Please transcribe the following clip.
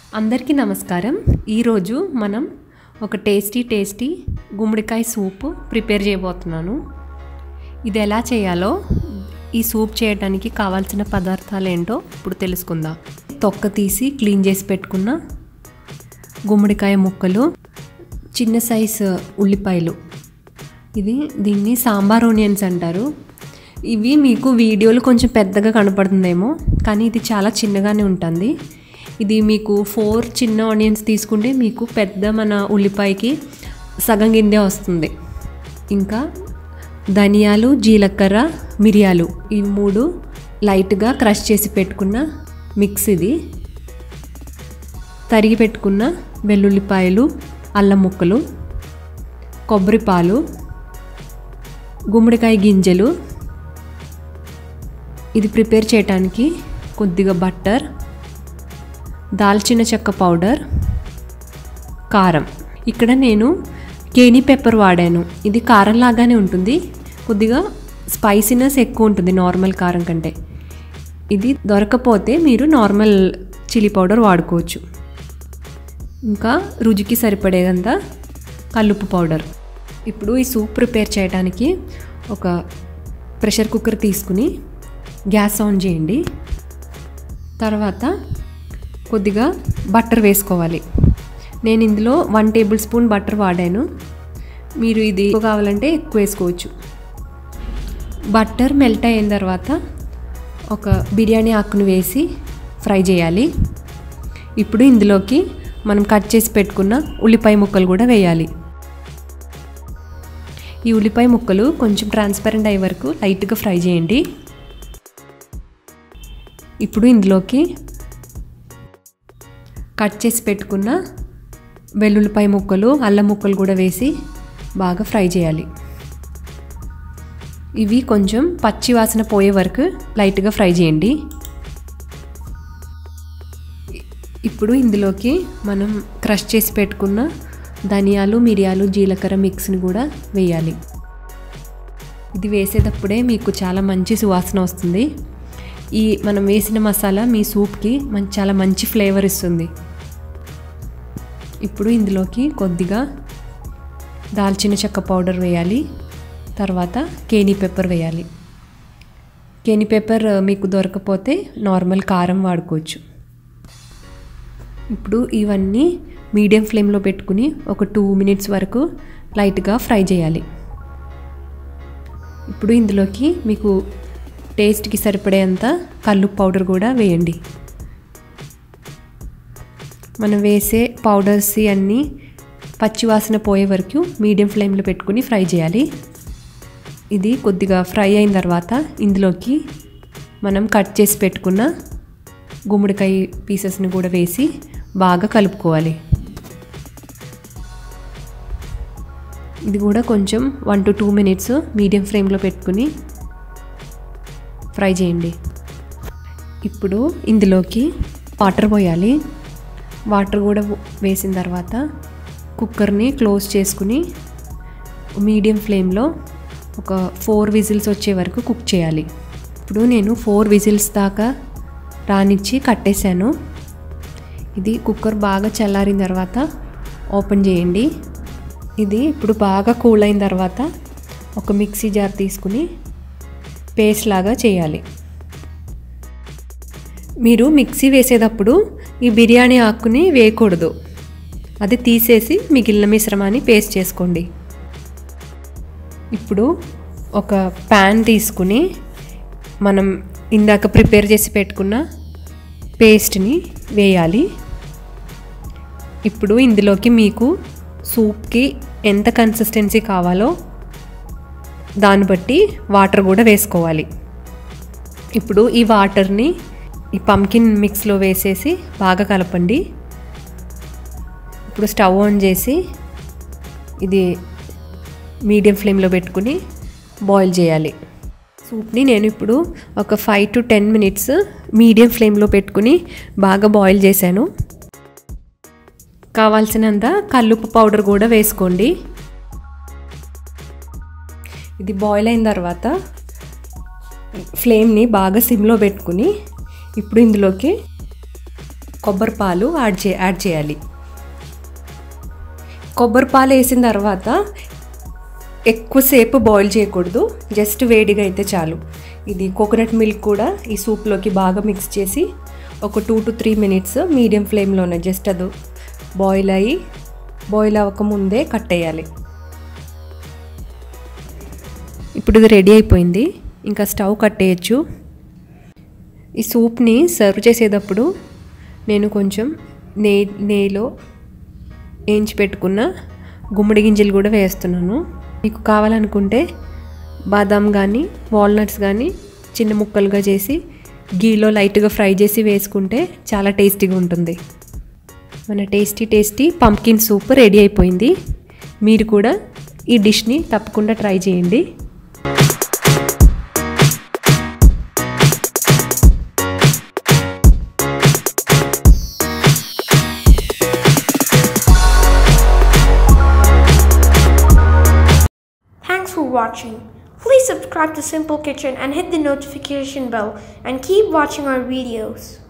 అందరికీ నమస్కారం ఈరోజు మనం ఒక టేస్టీ టేస్టీ గుమ్మడికాయ సూప్ ప్రిపేర్ చేయబోతున్నాను ఇది ఎలా చేయాలో ఈ సూప్ చేయడానికి కావాల్సిన పదార్థాలు ఏంటో ఇప్పుడు తెలుసుకుందాం తొక్క తీసి క్లీన్ చేసి పెట్టుకున్న గుమ్మడికాయ ముక్కలు చిన్న సైజు ఉల్లిపాయలు ఇది దీన్ని సాంబార్ ఆనియన్స్ అంటారు ఇవి మీకు వీడియోలో కొంచెం పెద్దగా కనపడుతుందేమో కానీ ఇది చాలా చిన్నగానే ఉంటుంది ఇది మీకు ఫోర్ చిన్న ఆనియన్స్ తీసుకుంటే మీకు పెద్ద మన ఉల్లిపాయకి సగం గిందే వస్తుంది ఇంకా ధనియాలు జీలకర్ర మిరియాలు ఈ మూడు లైట్గా క్రష్ చేసి పెట్టుకున్న మిక్స్ ఇది తరిగి పెట్టుకున్న వెల్లుల్లిపాయలు అల్లం ముక్కలు కొబ్బరి పాలు గుమ్మడికాయ గింజలు ఇది ప్రిపేర్ చేయడానికి కొద్దిగా బట్టర్ దాల్చిన చెక్క పౌడర్ కారం ఇక్కడ నేను కేనీ పెప్పర్ వాడాను ఇది కారం లాగానే ఉంటుంది కొద్దిగా స్పైసీనెస్ ఎక్కువ ఉంటుంది నార్మల్ కారం కంటే ఇది దొరకపోతే మీరు నార్మల్ చిల్లీ పౌడర్ వాడుకోవచ్చు ఇంకా రుచికి సరిపడేదంతా కల్లుప్పు పౌడర్ ఇప్పుడు ఈ సూప్ ప్రిపేర్ చేయడానికి ఒక ప్రెషర్ కుక్కర్ తీసుకుని గ్యాస్ ఆన్ చేయండి తర్వాత కొద్దిగా బట్టర్ వేసుకోవాలి నేను ఇందులో వన్ టేబుల్ స్పూన్ బట్టర్ వాడాను మీరు ఇది ఎక్కువ కావాలంటే ఎక్కువ వేసుకోవచ్చు బట్టర్ మెల్ట్ అయిన తర్వాత ఒక బిర్యానీ ఆకును వేసి ఫ్రై చేయాలి ఇప్పుడు ఇందులోకి మనం కట్ చేసి పెట్టుకున్న ఉల్లిపాయ ముక్కలు కూడా వేయాలి ఈ ఉల్లిపాయ ముక్కలు కొంచెం ట్రాన్స్పరెంట్ అయ్యే వరకు లైట్గా ఫ్రై చేయండి ఇప్పుడు ఇందులోకి కట్ చేసి పెట్టుకున్న వెల్లుల్లిపాయ ముక్కలు అల్లం ముక్కలు కూడా వేసి బాగా ఫ్రై చేయాలి ఇవి కొంచెం పచ్చి వాసన పోయే వరకు లైట్గా ఫ్రై చేయండి ఇప్పుడు ఇందులోకి మనం క్రష్ చేసి పెట్టుకున్న ధనియాలు మిరియాలు జీలకర్ర మిక్స్ని కూడా వేయాలి ఇది వేసేటప్పుడే మీకు చాలా మంచి సువాసన వస్తుంది ఈ మనం వేసిన మసాలా మీ సూప్కి మంచి చాలా మంచి ఫ్లేవర్ ఇస్తుంది ఇప్పుడు ఇందులోకి కొద్దిగా దాల్చిన చెక్క పౌడర్ వేయాలి తర్వాత కేనీ పెప్పర్ వేయాలి కేనీ పెప్పర్ మీకు దొరకపోతే నార్మల్ కారం వాడుకోవచ్చు ఇప్పుడు ఇవన్నీ మీడియం ఫ్లేమ్లో పెట్టుకుని ఒక టూ మినిట్స్ వరకు లైట్గా ఫ్రై చేయాలి ఇప్పుడు ఇందులోకి మీకు టేస్ట్కి సరిపడేంత కల్లు పౌడర్ కూడా వేయండి మనం వేసే పౌడర్స్ అన్నీ పచ్చివాసన పోయే వరకు మీడియం ఫ్లేమ్లో పెట్టుకుని ఫ్రై చేయాలి ఇది కొద్దిగా ఫ్రై అయిన తర్వాత ఇందులోకి మనం కట్ చేసి పెట్టుకున్న గుమ్మడికాయ పీసెస్ని కూడా వేసి బాగా కలుపుకోవాలి ఇది కూడా కొంచెం one to two minutes medium ఫ్లేమ్లో పెట్టుకుని ఫ్రై చేయండి ఇప్పుడు ఇందులోకి వాటర్ పోయాలి వాటర్ కూడా వేసిన తర్వాత కుక్కర్ని క్లోజ్ చేసుకుని మీడియం ఫ్లేమ్లో ఒక ఫోర్ విజిల్స్ వచ్చే వరకు కుక్ చేయాలి ఇప్పుడు నేను ఫోర్ విజిల్స్ దాకా రానిచ్చి కట్టేశాను ఇది కుక్కర్ బాగా చల్లారిన తర్వాత ఓపెన్ చేయండి ఇది ఇప్పుడు బాగా కూల్ అయిన తర్వాత ఒక మిక్సీ జార్ తీసుకుని పేస్ట్ లాగా చేయాలి మీరు మిక్సీ వేసేటప్పుడు ఈ బిర్యానీ ఆకుని వేయకూడదు అది తీసేసి మిగిలిన మిశ్రమాన్ని పేస్ట్ చేసుకోండి ఇప్పుడు ఒక ప్యాన్ తీసుకుని మనం ఇందాక ప్రిపేర్ చేసి పెట్టుకున్న పేస్ట్ని వేయాలి ఇప్పుడు ఇందులోకి మీకు సూప్కి ఎంత కన్సిస్టెన్సీ కావాలో దాన్ని బట్టి వాటర్ కూడా వేసుకోవాలి ఇప్పుడు ఈ వాటర్ని ఈ పంకిన్ మిక్స్లో వేసేసి బాగా కలపండి ఇప్పుడు స్టవ్ ఆన్ చేసి ఇది మీడియం ఫ్లేమ్లో పెట్టుకుని బాయిల్ చేయాలి సూప్ని నేను ఇప్పుడు ఒక five to ten minutes medium ఫ్లేమ్లో పెట్టుకుని బాగా బాయిల్ చేశాను కావాల్సినంత కల్లుప్పు పౌడర్ కూడా వేసుకోండి ఇది బాయిల్ అయిన తర్వాత ఫ్లేమ్ని బాగా సిమ్లో పెట్టుకుని ఇప్పుడు ఇందులోకి కొబ్బరి పాలు యాడ్ చే యాడ్ చేయాలి కొబ్బరి పాలు వేసిన తర్వాత ఎక్కువసేపు బాయిల్ చేయకూడదు జస్ట్ వేడిగా అయితే చాలు ఇది కోకోనట్ మిల్క్ కూడా ఈ సూప్లోకి బాగా మిక్స్ చేసి ఒక two to three minutes medium ఫ్లేమ్లోనే జస్ట్ అది బాయిల్ అయ్యి బాయిల్ అవ్వకముందే కట్టేయాలి ఇప్పుడు ఇది రెడీ అయిపోయింది ఇంకా స్టవ్ కట్టేయచ్చు ఈ సూప్ని సర్వ్ చేసేటప్పుడు నేను కొంచెం నే నెయ్యిలో వేయించి పెట్టుకున్న గుమ్మడి గింజలు కూడా వేస్తున్నాను మీకు కావాలనుకుంటే బాదాం కానీ వాల్నట్స్ కానీ చిన్న ముక్కలుగా చేసి గీలో లైట్గా ఫ్రై చేసి వేసుకుంటే చాలా టేస్టీగా ఉంటుంది మన tasty tasty pumpkin soup ready అయిపోయింది మీరు కూడా ఈ డిష్ని తప్పకుండా ట్రై చేయండి Thanks for watching. Please subscribe to Simple Kitchen and hit the notification bell and keep watching our videos.